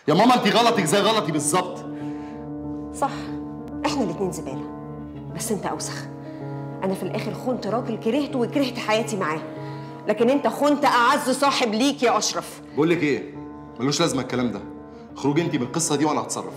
يا ماما انت غلطك زي غلطي بالظبط صح احنا الاتنين زباله بس انت اوسخ انا في الاخر خنت راجل كرهته وكرهت حياتي معاه لكن انت خنت اعز صاحب ليك يا اشرف بقول لك ايه ملوش لازمه الكلام ده خروجي انت من القصه دي وانا هتصرف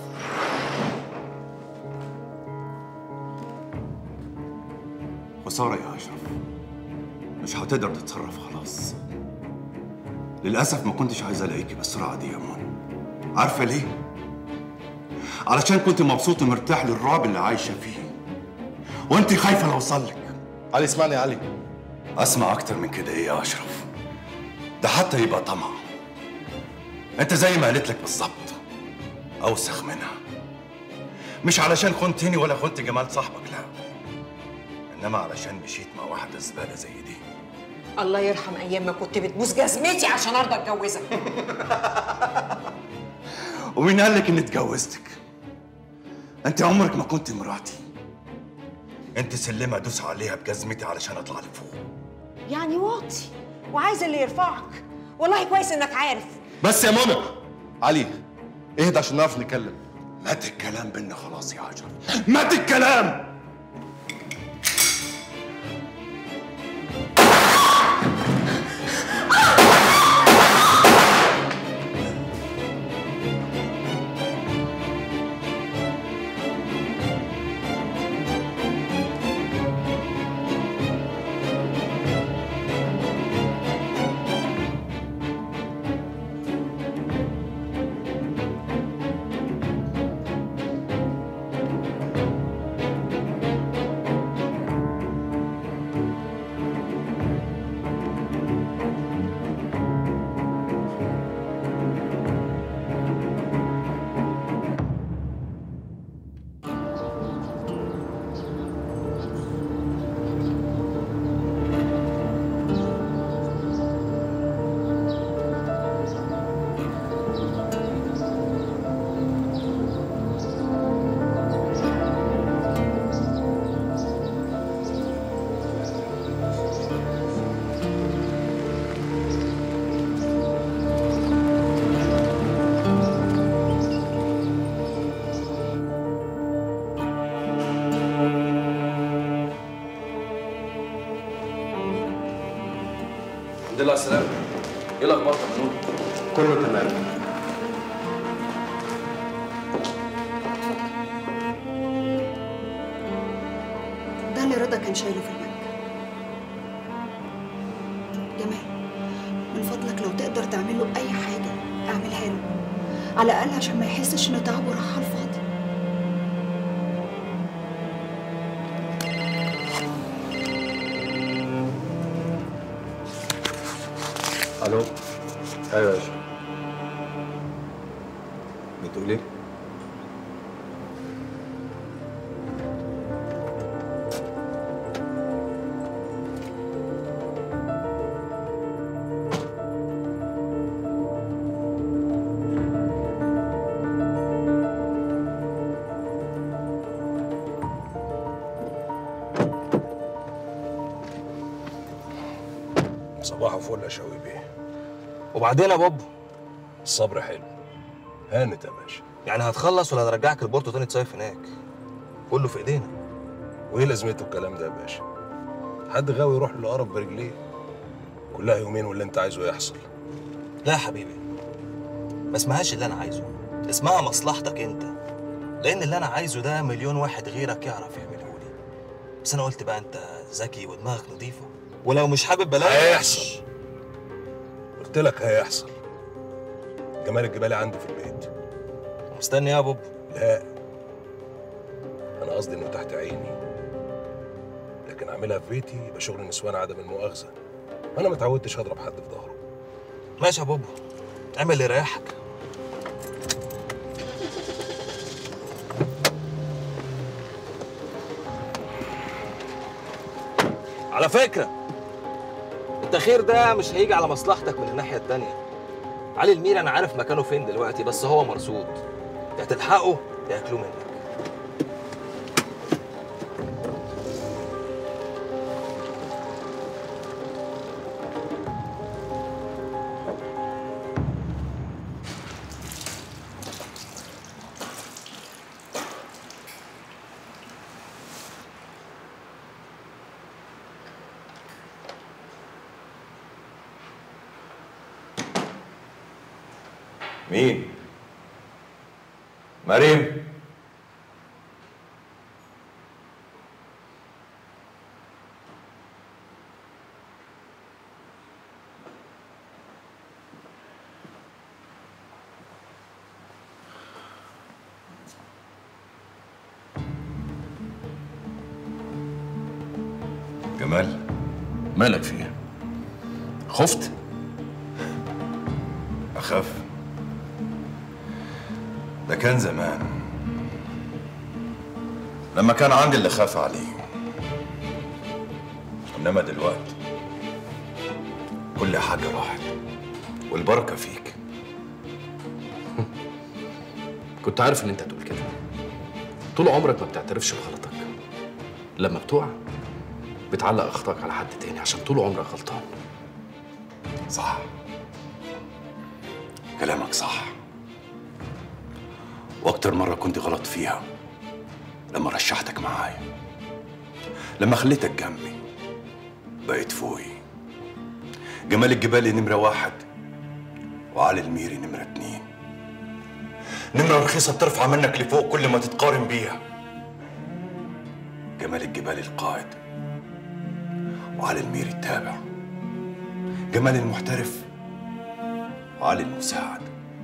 خسارة يا أشرف مش هتقدر تتصرف خلاص للأسف ما كنتش عايز ألاقيكي بالسرعة دي يا منى عارفة ليه؟ علشان كنت مبسوط ومرتاح للرعب اللي عايشة فيه وأنت خايفة لو أوصلك علي اسمعني يا علي أسمع أكتر من كده إيه يا أشرف؟ ده حتى يبقى طمع أنت زي ما قالت لك بالظبط أوسخ منها مش علشان خنتني ولا خنت جمال صاحبك لا انما علشان مشيت مع واحده زباله زي دي الله يرحم ايام ما كنت بتبوس جزمتي عشان ارضى اتجوزك ومين قال لك اني اتجوزتك انت عمرك ما كنت مراتي انت سلمه ادوس عليها بجزمتي علشان اطلع لفوق يعني واطي وعايز اللي يرفعك والله كويس انك عارف بس يا ماما علي اهدى عشان نعرف نتكلم مات الكلام بينا خلاص يا عجل مات الكلام الحمد لله على السلامة ايه الاخبار يا منون؟ كله تمام ده اللي رضا كان شايله في البنك جمال من فضلك لو تقدر تعمل له اي حاجه اعملها له على الاقل عشان ما يحسش انه تعب وراح على الفاضي الو ايوه يا باشا بتقول ايه؟ صباح الفل يا شوقي بيه وبعدين يا بابا الصبر حلو هانت يا باشا يعني هتخلص ولا هنرجعك البورتو تاني تصيف هناك كله في ايدينا وايه لازمته الكلام ده يا باشا حد غاوي يروح للأقرب برجليه كلها يومين واللي انت عايزه يحصل لا يا حبيبي ما اسمهاش اللي انا عايزه اسمها مصلحتك انت لان اللي انا عايزه ده مليون واحد غيرك يعرف يعمله لي بس انا قلت بقى انت ذكي ودماغك نظيفه ولو مش حابب بلاش هيحصل قلت لك هيحصل جمال الجبالي عندي في البيت مستني يا بابا لا انا قصدي انه تحت عيني لكن اعملها في بيتي يبقى شغل نسوان عدم المؤاخذه انا ما اتعودتش اضرب حد في ظهره ماشي يا بابا اعمل اللي يريحك على فكرة التأخير ده مش هيجي على مصلحتك من الناحية التانية علي المير أنا عارف مكانه فين دلوقتي بس هو مرصود يا تلحقه يا ياكلوه منك مين؟ مريم جمال مالك فيه خفت أخاف ده كان زمان لما كان عندي اللي خاف عليه إنما دلوقتي كل حاجة راحت والبركة فيك كنت عارف ان انت هتقول كده طول عمرك ما بتعترفش بغلطك لما بتقع بتعلق اخطائك على حد تاني عشان طول عمرك غلطان صح كلامك صح واكتر مرة كنت غلط فيها لما رشحتك معايا لما خليتك جنبي بقيت فوقي جمال الجبالي نمرة واحد وعلي الميري نمرة اتنين نمرة رخيصة بترفع منك لفوق كل ما تتقارن بيها جمال الجبالي القائد وعلي الميري التابع جمال المحترف وعلي المساعد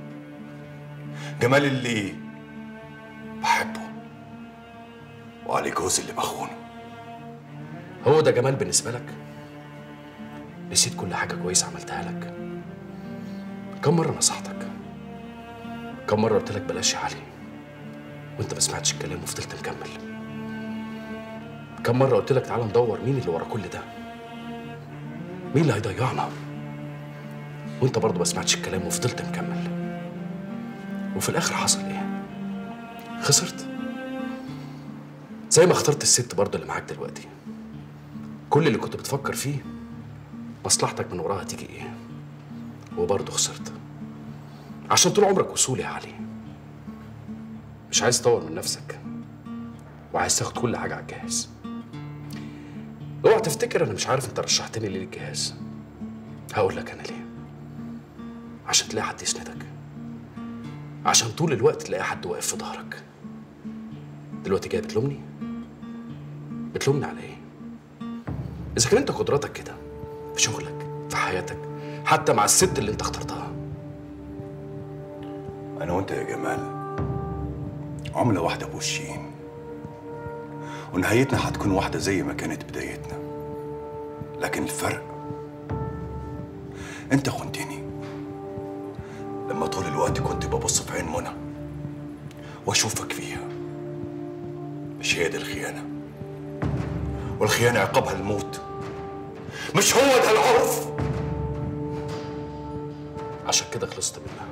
جمال اللي بحبه وعلي جوز اللي بخونه هو ده جمال بالنسبة لك نسيت كل حاجة كويسة عملتها لك كم مرة نصحتك كم مرة قلت لك بلاش يا علي وانت ما سمعتش الكلام وفضلت مكمل كم مرة قلت لك تعالى ندور مين اللي ورا كل ده مين اللي هيضيعنا وانت برضه ما سمعتش الكلام وفضلت مكمل وفي الاخر حصل ايه خسرت زي ما اخترت الست برضه اللي معاك دلوقتي كل اللي كنت بتفكر فيه مصلحتك من وراها تيجي ايه وبرضه خسرت عشان طول عمرك وصول يا علي مش عايز تطور من نفسك وعايز تاخد كل حاجه على الجهاز اوعى تفتكر انا مش عارف انت رشحتني ليه الجهاز هقول لك انا ليه عشان تلاقي حد يسندك عشان طول الوقت تلاقي حد واقف في ظهرك دلوقتي جاي بتلومني بتلومني على ايه اذا كان انت قدراتك كده في شغلك في حياتك حتى مع الست اللي انت اخترتها أنا وأنت يا جمال عملة واحدة بوشين ونهايتنا هتكون واحدة زي ما كانت بدايتنا لكن الفرق أنت خنتني لما طول الوقت كنت ببص في عين منى وأشوفك فيها مش هي دي الخيانة والخيانة عقابها الموت مش هو ده العرف عشان كده خلصت منها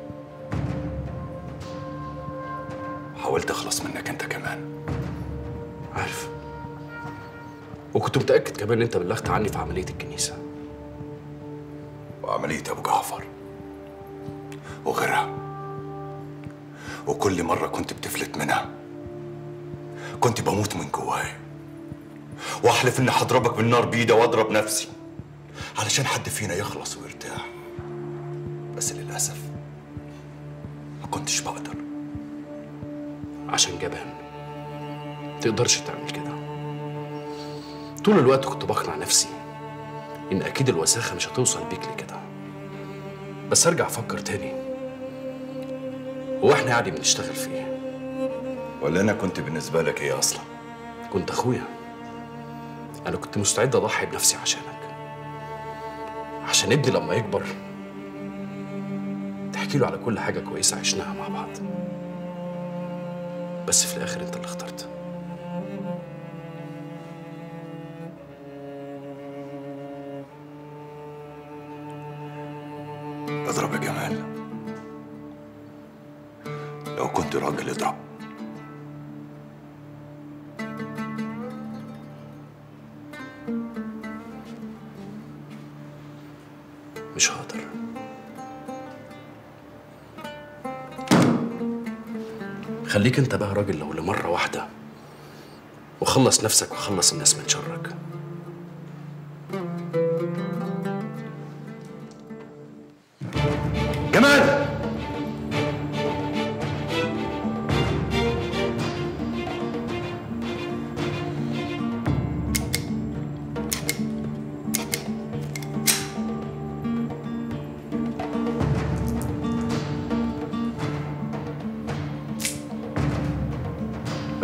حاولت أخلص منك أنت كمان عارف وكنت متأكد كمان ان انت بلغت عني في عملية الكنيسة وعملية أبو جعفر وغيرها وكل مرة كنت بتفلت منها كنت بموت من جواي وأحلف إني هضربك بالنار بإيدي وأضرب نفسي علشان حد فينا يخلص ويرتاح بس للأسف ما كنتش بقدر عشان جبان تقدرش تعمل كده طول الوقت كنت بقنع نفسي ان اكيد الوساخه مش هتوصل بيك لكده بس ارجع افكر تاني هو احنا يعني بنشتغل في ايه ولا أنا كنت بالنسبة لك إيه أصلا كنت اخويا انا كنت مستعد اضحي بنفسي عشانك عشان ابني لما يكبر تحكي له على كل حاجه كويسه عشناها مع بعض بس في الاخر انت اللي اخترت اضرب يا جمال لو كنت راجل اضرب مش هقدر خليك انت بقى راجل لو لمرة واحدة وخلص نفسك وخلص الناس من شرك جمال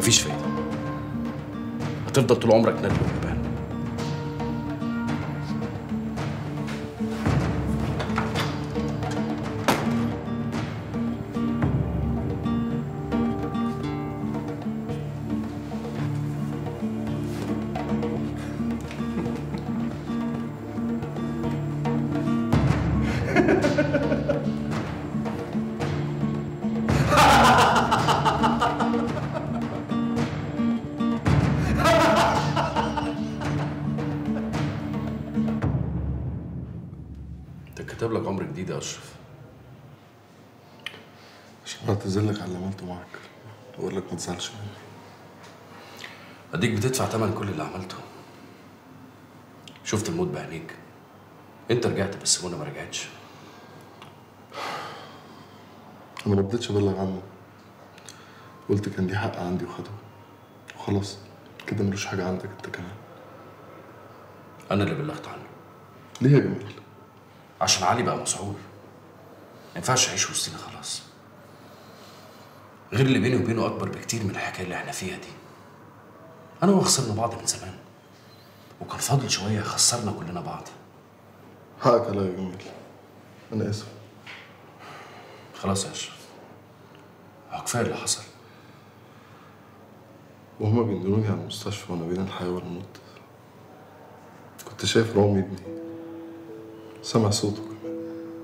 مفيش فايده هتفضل طول عمرك ندل وجبان انت كاتب لك عمر جديد يا اشرف عشان اعتذر لك على اللي عملته معاك واقول لك ما تزعلش مني اديك بتدفع ثمن كل اللي عملته شفت الموت بعينيك انت رجعت بس منى ما رجعتش انا ما رضيتش ابلغ عنه قلت كان ليه حق عندي وخده وخلاص كده ملوش حاجه عندك انت كمان انا اللي بلغت عنه ليه يا جميل عشان علي بقى مسعور ما ينفعش يعيش وسطينا خلاص غير اللي بيني وبينه اكبر بكتير من الحكايه اللي احنا فيها دي انا وهو خسرنا بعض من زمان وكان فاضل شويه خسرنا كلنا بعض حقك عليا يا جميل انا اسف خلاص يا اشرف هو كفايه اللي حصل وهما بينزلوني على المستشفى وانا بين الحياه والموت كنت شايف رامي ابني سامع صوته كمان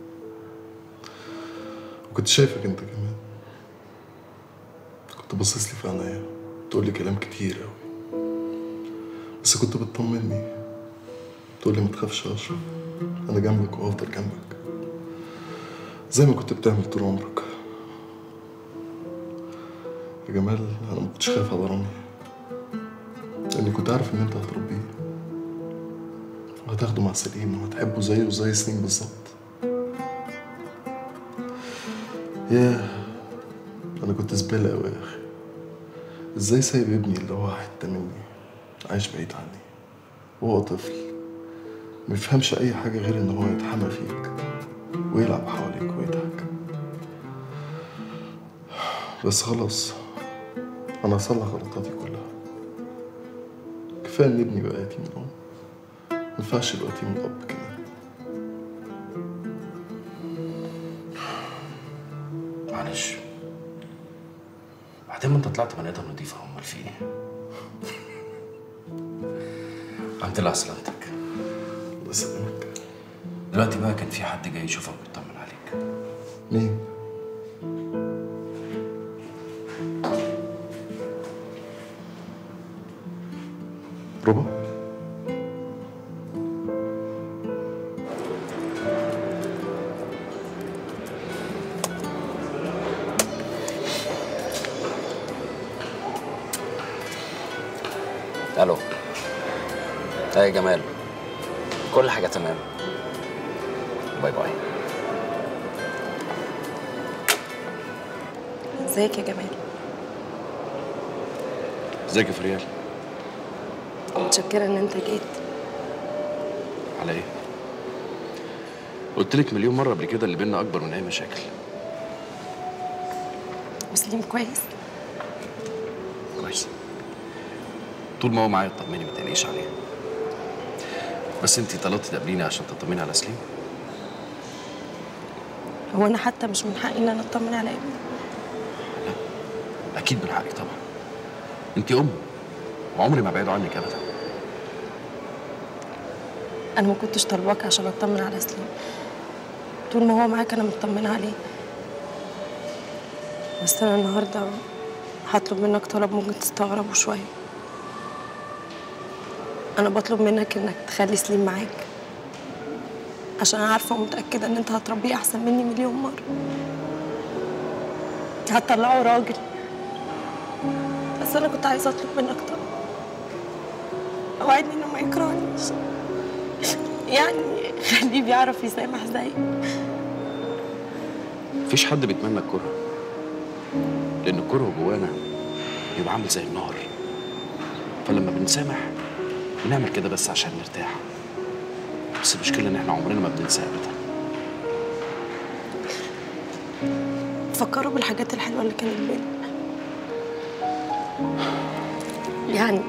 وكنت شايفك انت كمان كنت باصص لي في عينيا تقول لي كلام كتير قوي بس كنت بتطمني تقول لي ما تخافش يا اشرف انا جنبك وهفضل جنبك زي ما كنت بتعمل طول عمرك يا جمال انا ما كنتش خايف على رامي لاني كنت عارف ان انت هتربيه وهتاخده مع سليم وهتحبه زيه وزي سنين بالظبط ياه انا كنت زبالة قوي يا اخي ازاي سايب ابني اللي هو حتة مني عايش بعيد عني وهو طفل ما يفهمش اي حاجة غير ان هو يتحمى فيك ويلعب حواليك ويضحك بس خلاص انا هصلح غلطاتي كلها كفايه ان ابني بقى يتيم من ام مينفعش يبقى يتيم من اب كمان معلش بعدين ما انت طلعت بني ادم نضيف اهو امال في ايه؟ الحمد لله على سلامتك الله يسلمك دلوقتي بقى كان في حد جاي يشوفك ويطمن عليك مين ربا الو ايه يا جمال كل حاجه تمام باي باي ازيك يا جمال ازيك يا فريال متشكرة ان انت جيت على ايه؟ قلت لك مليون مره قبل كده اللي بينا اكبر من اي مشاكل وسليم كويس كويس طول ما هو معايا اطمني ما تقلقيش عليه بس انت طلبتي تقابليني عشان تطمني على سليم هو انا حتى مش من حقي ان انا اطمن على ابني اكيد من حقك طبعا انت ام وعمري ما بعيد عنك ابدا انا ما كنتش طالباك عشان اطمن على سليم طول ما هو معاك انا مطمنه عليه بس انا النهارده هطلب منك طلب ممكن تستغربه شويه انا بطلب منك انك تخلي سليم معاك عشان انا عارفه ومتاكده ان انت هتربيه احسن مني مليون مره هتطلعه راجل بس انا كنت عايزه اطلب منك طلب اوعدني انه ما يكرهنيش يعني خليه بيعرف يسامح زيي مفيش حد بيتمنى الكره لان الكره جوانا بيبقى عامل زي النار فلما بنسامح بنعمل كده بس عشان نرتاح بس المشكله ان احنا عمرنا ما بننسى ابدا فكروا بالحاجات الحلوه اللي كانت بينا يعني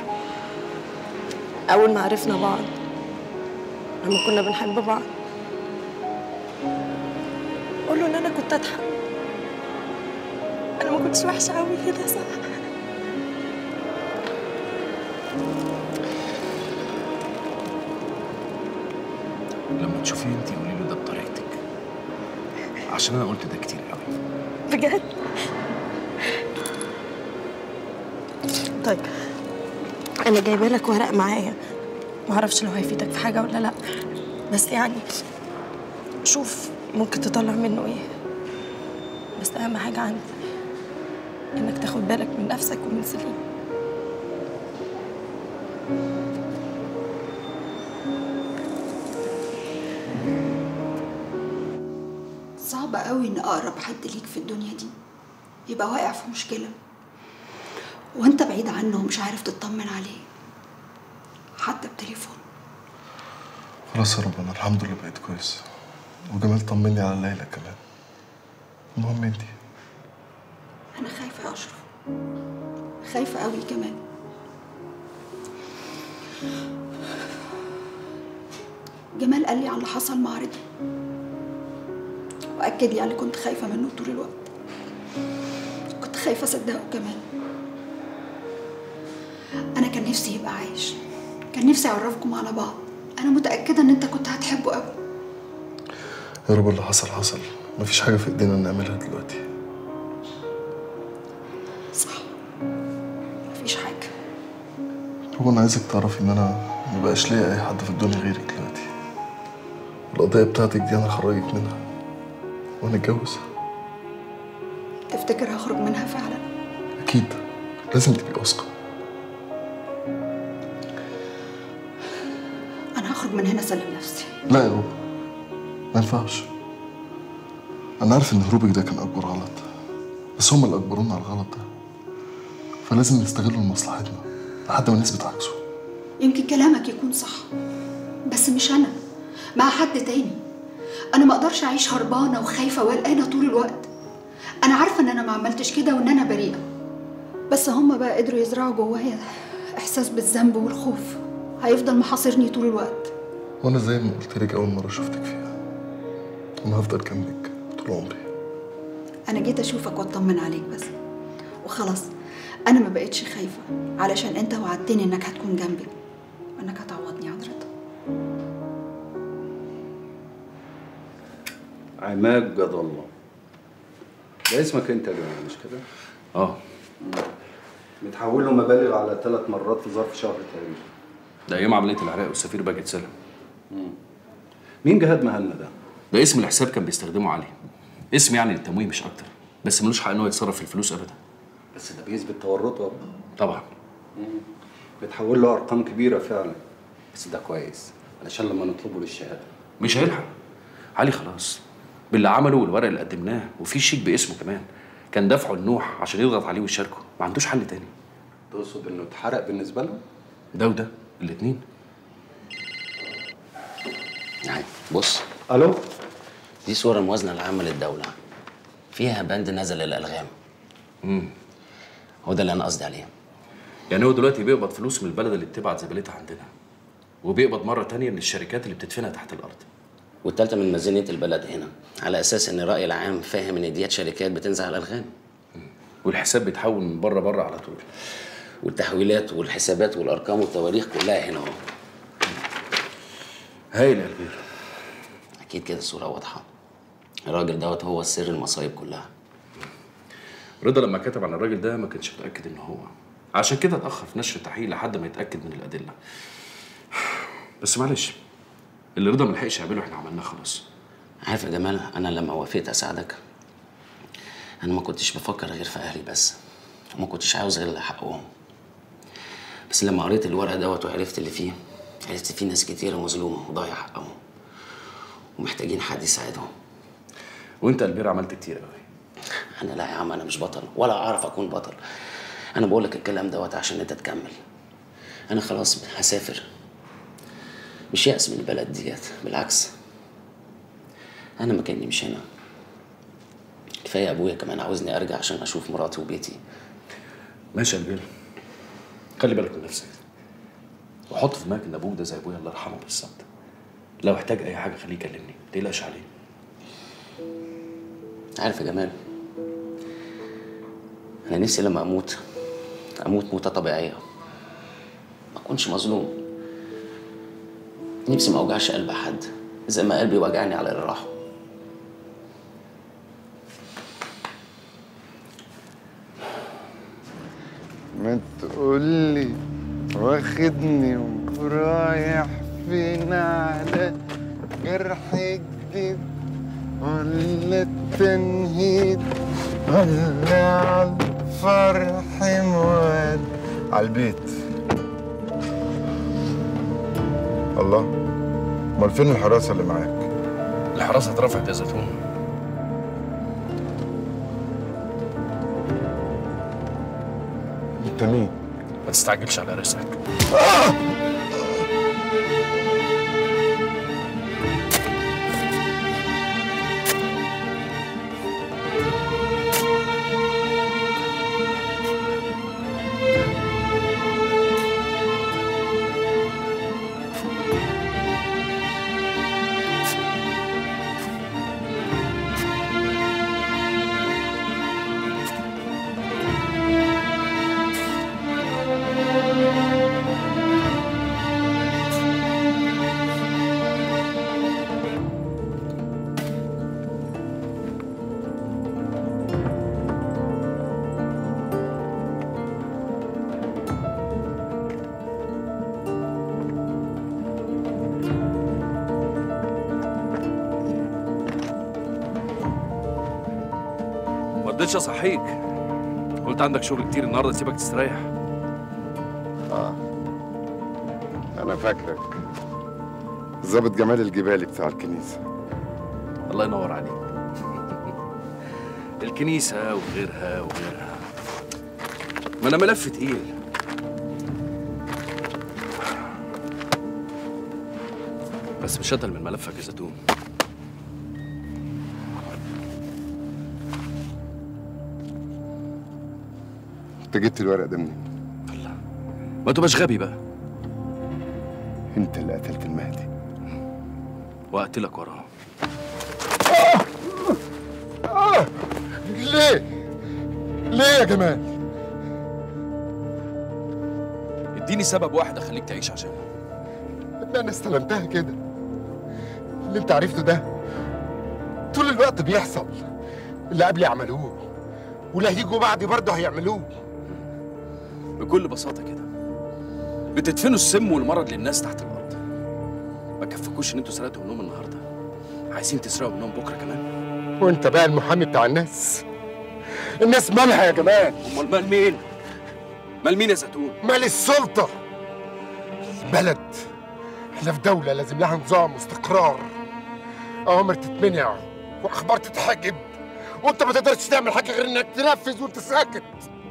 أول ما عرفنا بعض لما كنا بنحب بعض قول له إن أنا كنت أضحك أنا ما كنتش وحشة أوي كده صح لما تشوفيه انت قولي له ده بطريقتك عشان انا قلت ده كتير قوي بجد طيب انا جايبه لك ورق معايا ما اعرفش لو هيفيدك في حاجه ولا لا بس يعني شوف ممكن تطلع منه ايه بس اهم حاجه عندي انك تاخد بالك من نفسك ومن سليم صعب قوي ان اقرب حد ليك في الدنيا دي يبقى واقع في مشكله وانت بعيد عنه ومش عارف تطمن عليه حتى بتليفون خلاص يا رب انا الحمد لله بقيت كويس وجمال طمني على ليلى كمان المهم انتي انا خايفه يا اشرف خايفه قوي كمان جمال قال لي على اللي حصل مع رضا واكد لي على اللي كنت خايفه منه طول الوقت كنت خايفه اصدقه كمان انا كان نفسي يبقى عايش كان نفسي اعرفكم على بعض انا متاكده ان انت كنت هتحبه قوي يا رب اللي حصل حصل مفيش حاجة في ايدينا نعملها دلوقتي صح مفيش حاجه هو انا عايزك تعرفي ان انا مبقاش ليا اي حد في الدنيا غيرك دلوقتي القضية بتاعتك دي انا هخرجك منها ونتجوز تفتكر هخرج منها فعلا اكيد لازم تبقي واثقة انا هخرج من هنا اسلم نفسي لا يا رب ما ينفعش انا عارف ان هروبك ده كان اكبر غلط بس هم اللي اجبرونا على الغلط ده فلازم نستغله لمصلحتنا لحد ما نثبت عكسه يمكن كلامك يكون صح بس مش انا مع حد تاني انا ما اقدرش اعيش هربانه وخايفه وقلقانه طول الوقت انا عارفه ان انا ما عملتش كده وان انا بريئه بس هما بقى قدروا يزرعوا جوايا احساس بالذنب والخوف هيفضل محاصرني طول الوقت وانا زي ما قلت لك اول مرة شفتك فيها انا هفضل جنبك طول عمري انا جيت اشوفك واطمن عليك بس وخلاص انا ما بقتش خايفه علشان انت وعدتني انك هتكون جنبي وانك هتعوضني عن رضا عماد جد الله ده اسمك انت يا جماعه مش كده؟ اه متحول له مبالغ على ثلاث مرات في ظرف شهر تقريبا ده ايام عمليه العراق والسفير باجي اتسلم مين جهاد مهنا ده؟ ده اسم الحساب كان بيستخدمه علي اسم يعني للتمويه مش اكتر بس ملوش حق ان هو يتصرف في الفلوس ابدا بس ده بيثبت تورطه طبعا بتحول له ارقام كبيره فعلا بس ده كويس علشان لما نطلبه للشهاده مش هيلحق علي خلاص باللي عمله والورق اللي قدمناه وفي شيك باسمه كمان كان دفعه لنوح عشان يضغط عليه ويشاركه ما عندوش حل تاني تقصد انه اتحرق بالنسبه له؟ ده وده الاتنين يعني بص الو دي صورة الموازنة العامة للدولة فيها بند نزل الألغام امم هو ده اللي أنا قصدي عليه يعني هو دلوقتي بيقبض فلوس من البلد اللي بتبعت زبالتها عندنا وبيقبض مرة تانية من الشركات اللي بتدفنها تحت الأرض والتالتة من ميزانية البلد هنا على أساس إن الرأي العام فاهم إن ديت شركات بتنزع الألغام والحساب بيتحول من بره بره على طول والتحويلات والحسابات والأرقام والتواريخ كلها هنا أهو هايل يا البير أكيد كده الصورة واضحة الراجل دوت هو سر المصايب كلها رضا لما كتب عن الراجل ده ما كانش متأكد إن هو عشان كده اتأخر في نشر التحقيق لحد ما يتأكد من الأدلة بس معلش اللي رضا ملحقش يعمله احنا عملناه خلاص عارف يا جمال أنا لما وافقت أساعدك أنا ما كنتش بفكر غير في أهلي بس وما كنتش عاوز غير اللي حقهم بس لما قريت الورق دوت وعرفت اللي فيه عرفت فيه ناس كتيرة مظلومة وضايع حقهم ومحتاجين حد يساعدهم وانت البير عملت كتير قوي انا لا يا عم انا مش بطل ولا اعرف اكون بطل انا بقول لك الكلام دوت عشان انت تكمل انا خلاص هسافر مش يأس من البلد ديت بالعكس انا مكاني مش هنا كفايه ابويا كمان عاوزني ارجع عشان اشوف مراتي وبيتي ماشي يا نبيل خلي بالك من نفسك وحط في دماغك ان ابوك ده زي ابويا الله يرحمه بالظبط لو احتاج اي حاجه خليه يكلمني ما تقلقش عليه عارف يا جمال انا نفسي لما اموت اموت موته طبيعيه ما اكونش مظلوم نفسي ما اوجعش قلب حد زي ما قلبي وجعني على اللي راحوا ما تقولي واخدني ورايح فين على جرح جديد ولا التنهيد ولا على الفرح موال على البيت الله امال فين الحراسه اللي معاك الحراسه اترفعت يا زيتون انت مين ما تستعجلش على رزقك ما رضيتش اصحيك قلت عندك شغل كتير النهارده سيبك تستريح اه انا فاكرك ظابط جمال الجبالي بتاع الكنيسه الله ينور عليك الكنيسة وغيرها وغيرها ما أنا ملف تقيل بس مش أتقل من ملفك يا زيتون انت جبت الورق ده منين ما تبقاش غبي بقى انت اللي قتلت المهدي وأقتلك وراه آه! ليه ليه يا جمال اديني سبب واحد أخليك تعيش عشانه ان انا استلمتها كده اللي انت عرفته ده طول الوقت بيحصل اللي قبلي عملوه واللي هيجوا بعدي برضه هيعملوه بكل بساطة كده بتدفنوا السم والمرض للناس تحت الأرض ما كفكوش إن أنتوا سرقتوا منهم النهاردة عايزين تسرقوا منهم بكرة كمان وانت بقى المحامي بتاع الناس الناس مالها يا جمال امال مال مين مال مين يا زيتون مال السلطة البلد احنا في دولة لازم لها نظام واستقرار أوامر تتمنع وأخبار تتحجب وأنت ما تقدرش تعمل حاجة غير إنك تنفذ وأنت ساكت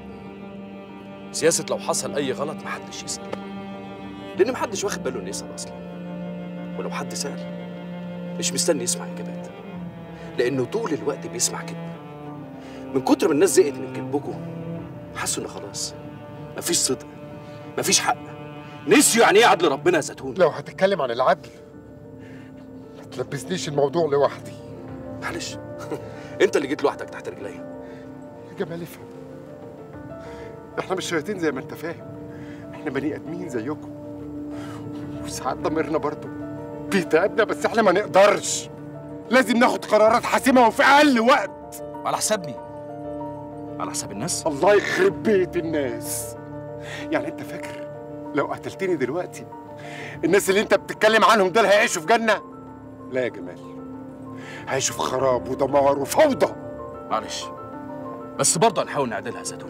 سياسة لو حصل أي غلط محدش يسأل لأن محدش واخد باله إنه يسأل أصلا ولو حد سأل مش مستني يسمع إجابات لأنه طول الوقت بيسمع كذب من كتر ما الناس زهقت من كذبكم حسوا إن خلاص مفيش صدق مفيش حق نسيوا يعني إيه عدل ربنا يا زيتون لو هتتكلم عن العدل ما تلبسنيش الموضوع لوحدي معلش أنت اللي جيت لوحدك تحت رجليا يا جمال افهم احنا مش شياطين زي ما انت فاهم احنا بني ادمين زيكم وساعات ضميرنا برضه بيتعبنا بس احنا ما نقدرش لازم ناخد قرارات حاسمه وفي اقل وقت على حساب مين؟ على حساب الناس؟ الله يخرب بيت الناس يعني انت فاكر لو قتلتني دلوقتي الناس اللي انت بتتكلم عنهم دول هيعيشوا في جنه لا يا جمال هيعيشوا في خراب ودمار وفوضى معلش بس برضه هنحاول نعدلها يا زيتون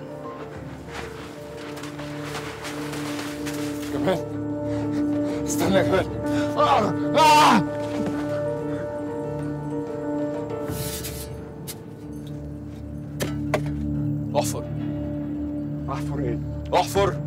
جمال استنى يا جمال آه! آه! احفر احفر ايه؟ احفر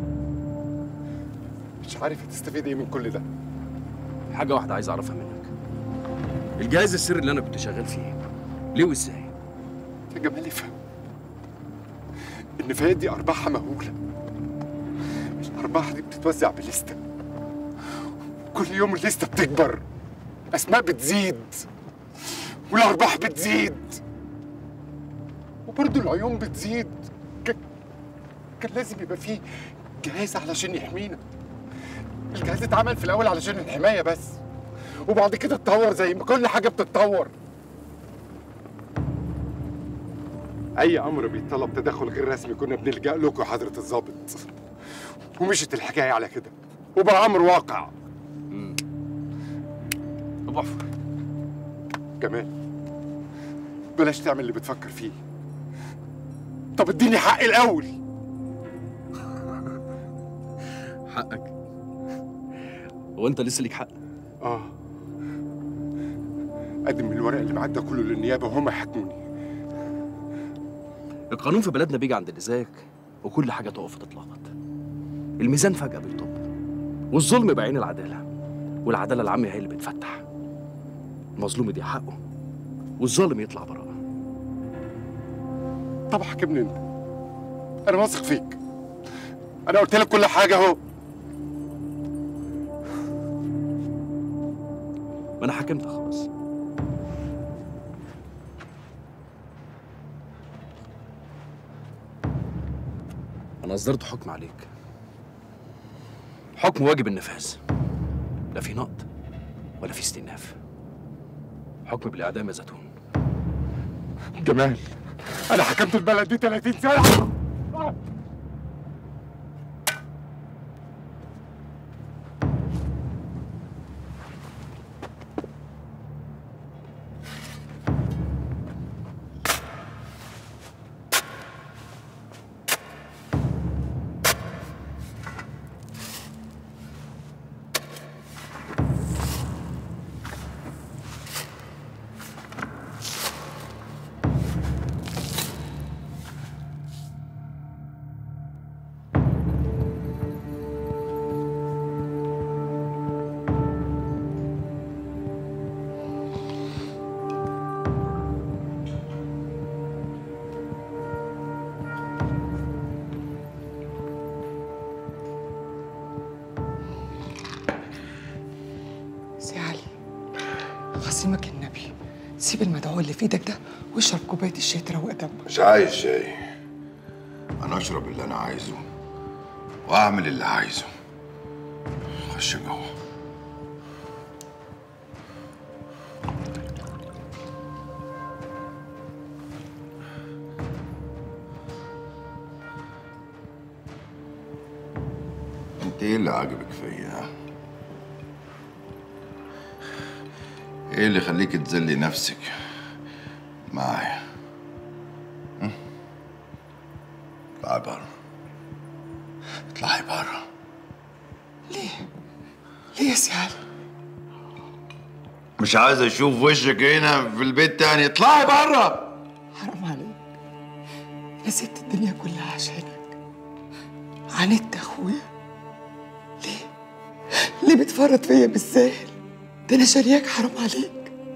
مش عارف هتستفيد ايه من كل ده حاجة واحدة عايز أعرفها منك الجهاز السري اللي أنا كنت شغال فيه ليه وإزاي؟ يا جمال افهم النفايات دي ارباحها مهوله الارباح دي بتتوزع بليسته كل يوم الليسته بتكبر اسماء بتزيد والارباح بتزيد وبرضه العيون بتزيد ك... كان لازم يبقى فيه جهاز علشان يحمينا الجهاز اتعمل في الاول علشان الحمايه بس وبعد كده اتطور زي ما كل حاجه بتتطور اي امر بيطلب تدخل غير رسمي كنا بنلجا لكم يا حضره الضابط ومشت الحكايه على كده وبقى امر واقع طب عفوا كمان بلاش تعمل اللي بتفكر فيه طب اديني حقي الاول حقك هو انت لسه ليك حق اه قدم الورق اللي معاك ده كله للنيابه وهم يحاكموني القانون في بلدنا بيجي عند اللي زيك وكل حاجه تقف وتتلخبط الميزان فجاه بيطب والظلم بعين العداله والعداله العامه هي اللي بتفتح المظلوم يدي حقه والظالم يطلع براءه طب حاكمني انت انا واثق فيك انا قلت لك كل حاجه اهو ما انا حكمت خلاص انا اصدرت حكم عليك حكم واجب النفاذ لا في نقد ولا في استئناف حكم بالاعدام يا زيتون جمال انا حكمت البلد دي 30 سنه سي علي خصيمك النبي سيب المدعو اللي في ايدك ده واشرب كوبايه الشاي تروق دمك مش عايز شاي انا اشرب اللي انا عايزه واعمل اللي عايزه خش جوه انت ايه اللي عاجبك فيا ايه اللي يخليك تذلي نفسك معايا هم؟ اطلعي بره اطلعي بره ليه ليه يا سي علي مش عايز اشوف وشك هنا في البيت تاني اطلعي بره حرام عليك انا سبت الدنيا كلها عشانك عاندت اخويا ليه ليه بتفرط فيا بالساهل ده انا شارياك حرام عليك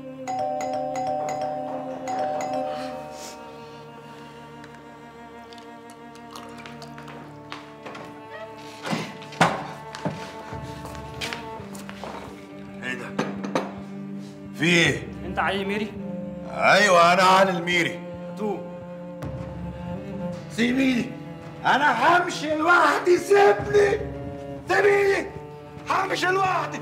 ايه ده في ايه انت علي ميري ايوه انا علي الميري تو سيبيني انا همشي لوحدي سيبني سيبيني همشي لوحدي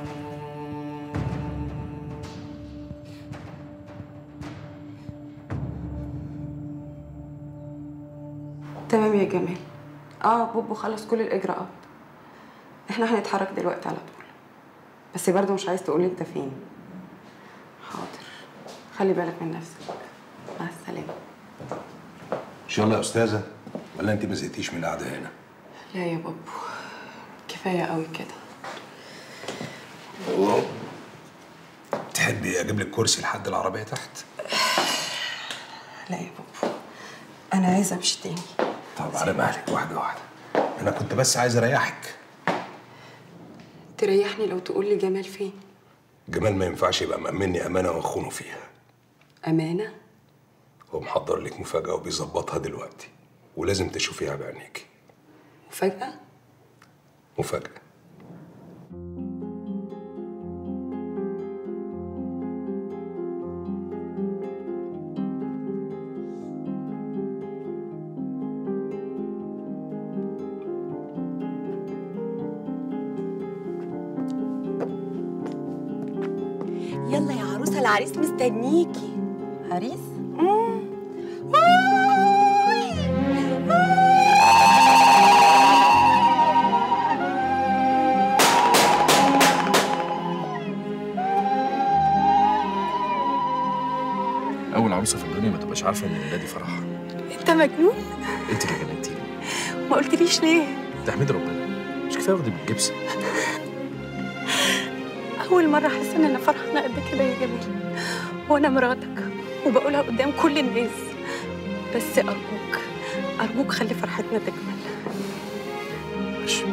تمام يا جمال اه بوبو خلص كل الاجراءات احنا هنتحرك دلوقتي على طول بس برضه مش عايز تقولي انت فين حاضر خلي بالك من نفسك مع السلامه ان شاء الله يا استاذه ولا انت ما زهقتيش من القعده هنا لا يا بابو كفايه قوي كده تحبي اجيب لك كرسي لحد العربيه تحت لا يا بابو انا عايزه امشي تاني طب على مهلك واحده واحده انا كنت بس عايز اريحك تريحني لو تقول لي جمال فين جمال ما ينفعش يبقى مأمني امانه ونخونه فيها امانه هو محضر لك مفاجاه وبيظبطها دلوقتي ولازم تشوفيها بعينيكي وفجأة مفاجأة يلا يا عروسه العريس مستنيكي عريس اول عروسه في الدنيا ما تبقاش عارفه ان ولادي فرحها انت مجنون انت اللي جننتيني ما قلتليش ليه تحميد ربنا مش كفايه واخدي بالجبس اول مره احس ان انا فرحانه قد كده يا جميل وانا مراتك وبقولها قدام كل الناس بس ارجوك ارجوك خلي فرحتنا تكمل ماشي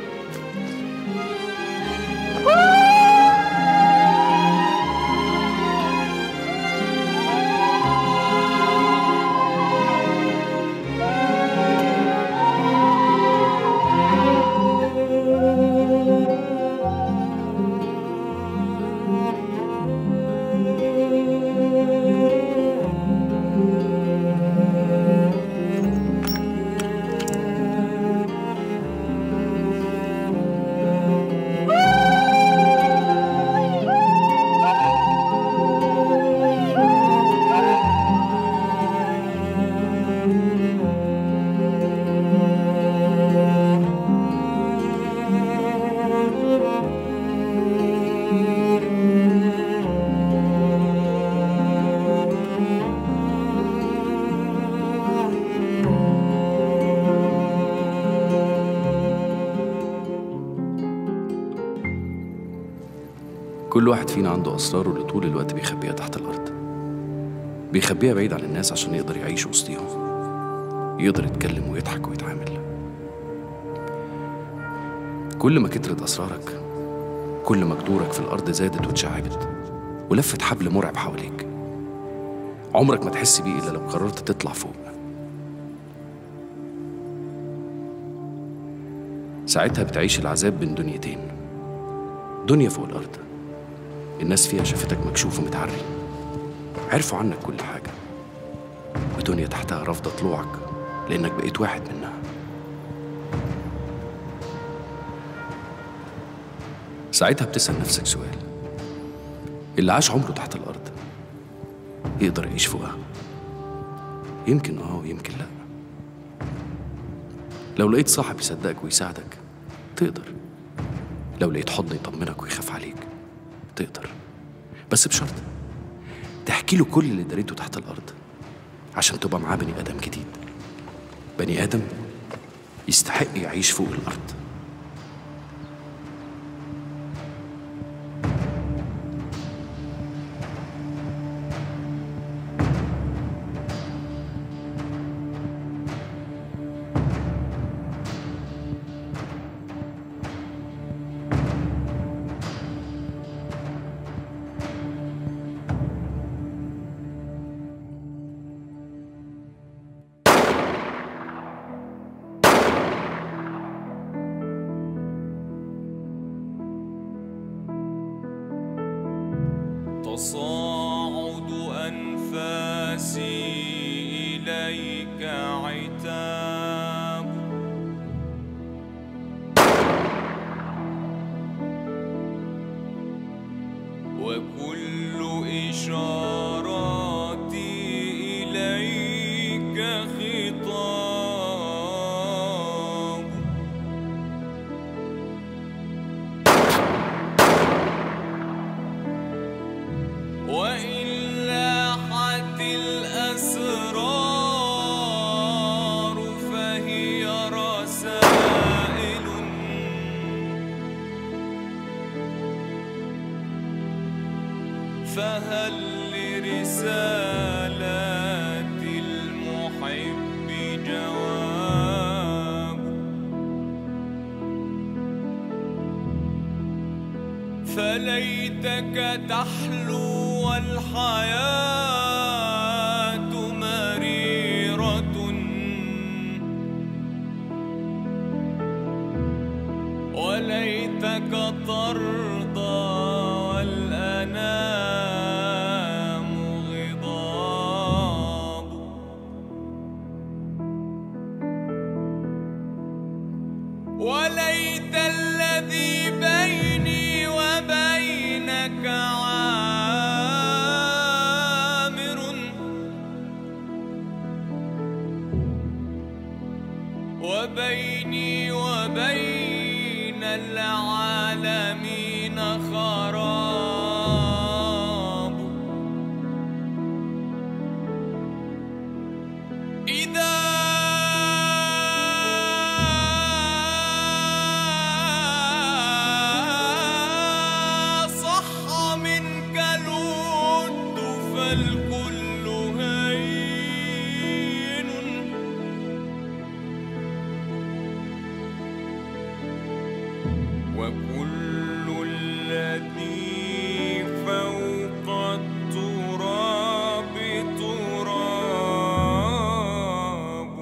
كل واحد فينا عنده أسراره اللي طول الوقت بيخبيها تحت الأرض بيخبيها بعيد عن الناس عشان يقدر يعيش وسطيهم يقدر يتكلم ويضحك ويتعامل كل ما كترت أسرارك كل ما جذورك في الأرض زادت واتشعبت ولفت حبل مرعب حواليك عمرك ما تحس بيه إلا لو قررت تطلع فوق ساعتها بتعيش العذاب بين دنيتين دنيا فوق الأرض الناس فيها شافتك مكشوف ومتعري عرفوا عنك كل حاجة ودنيا تحتها رافضة طلوعك لأنك بقيت واحد منها ساعتها بتسأل نفسك سؤال اللي عاش عمره تحت الأرض يقدر يعيش فوقها يمكن اه ويمكن لا لو لقيت صاحب يصدقك ويساعدك تقدر لو لقيت حضن يطمنك ويخاف عليك تقدر بس بشرط تحكي له كل اللي دريته تحت الأرض عشان تبقى معاه بني آدم جديد بني آدم يستحق يعيش فوق الأرض تصاعد أنفاسي إليك عتاب وكل إشاراتي إليك خطاب وإن لاحت الأسرار فهي رسائل فهل لرسالات المحب جواب فليتك تحلو والحياة مريرة ليتك ترضى والأنام غضاب وليت الذي بيني وبينك عامر وبيني وبين العالمين خراب إذا صح منك الود فالكل هين وكل الذي فوق التراب تراب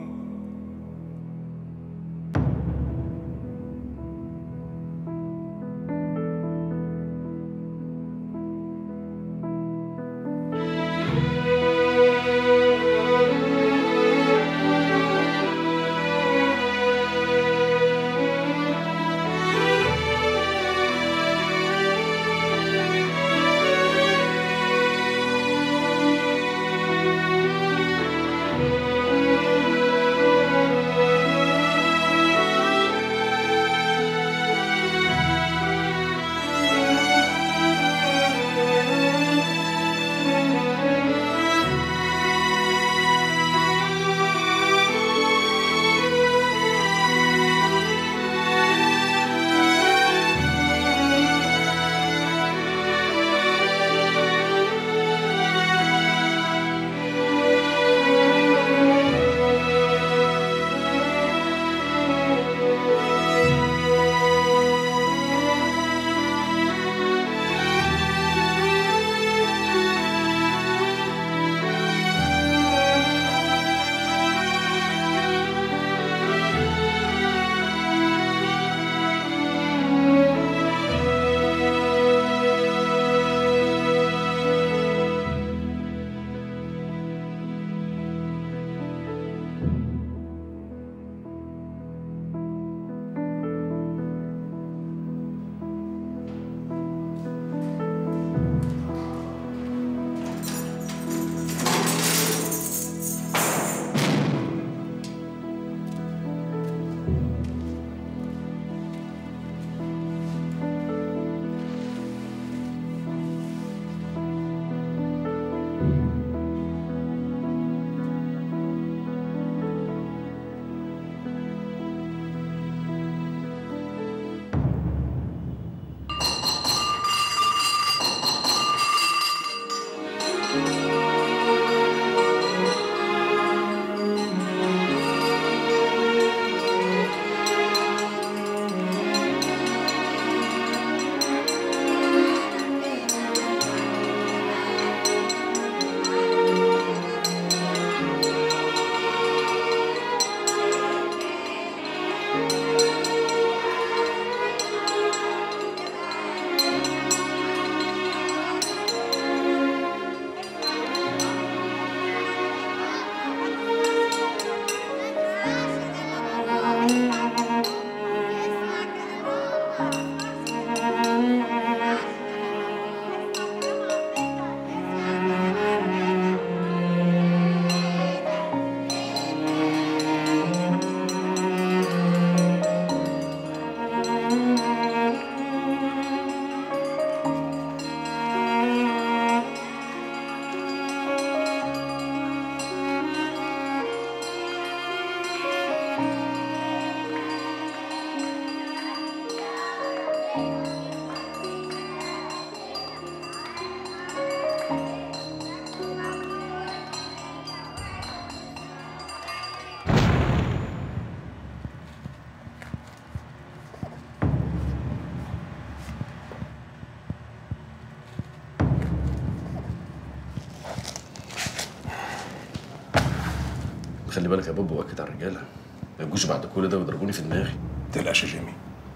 خلي بالك يا بابا واكد على الرجاله ما يجوش بعد كل ده ويضربوني في دماغي تقلقش يا جيمي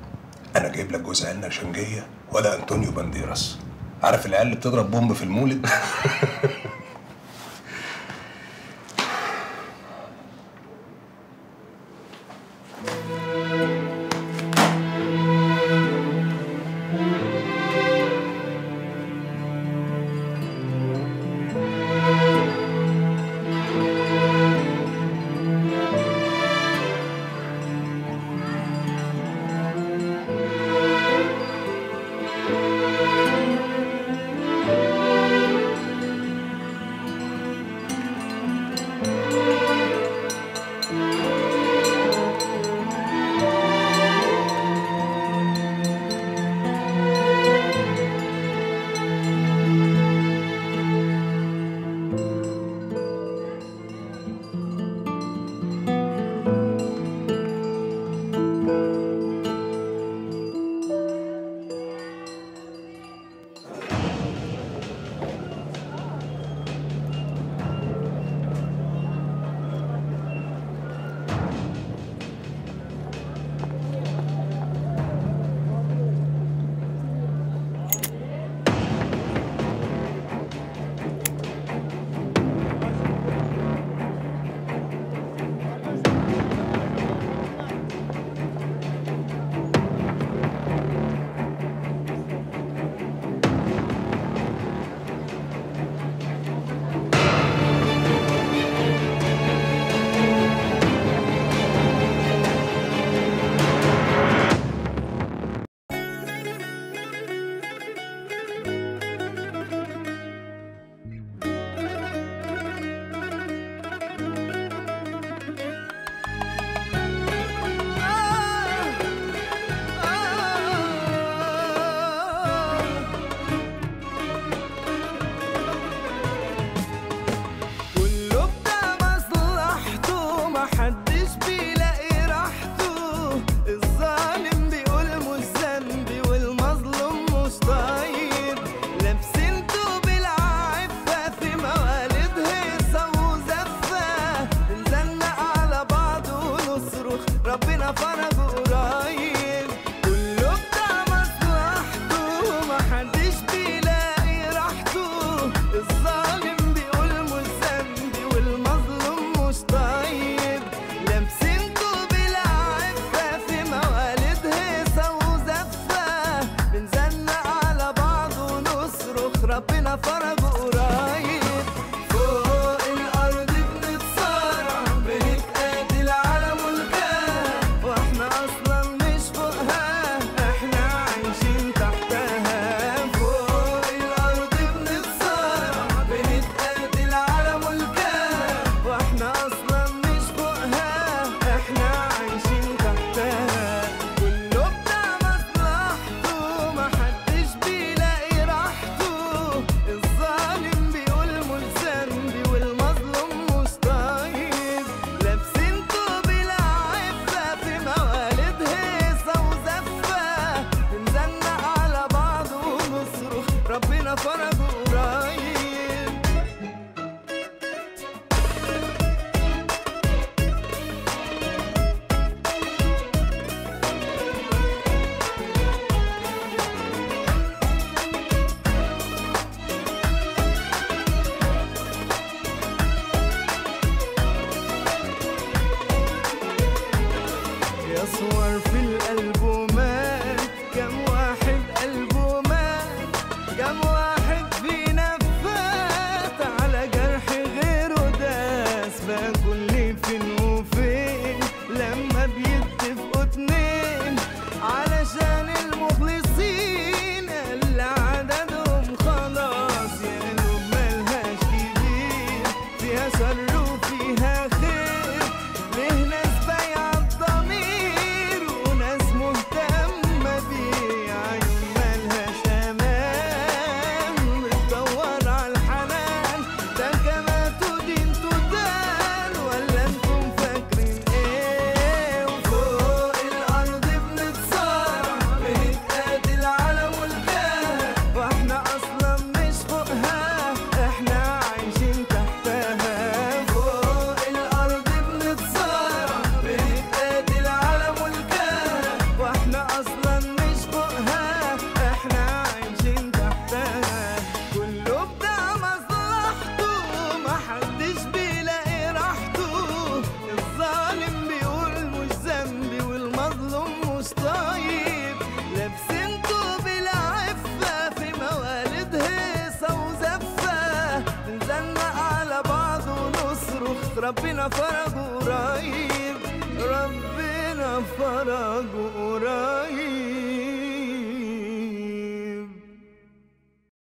انا جايب لك جوز عنا شنجيه ولا انطونيو بانديراس عارف العيال اللي بتضرب بومب في المولد ربنا فرجه قريب ربنا فرجه قريب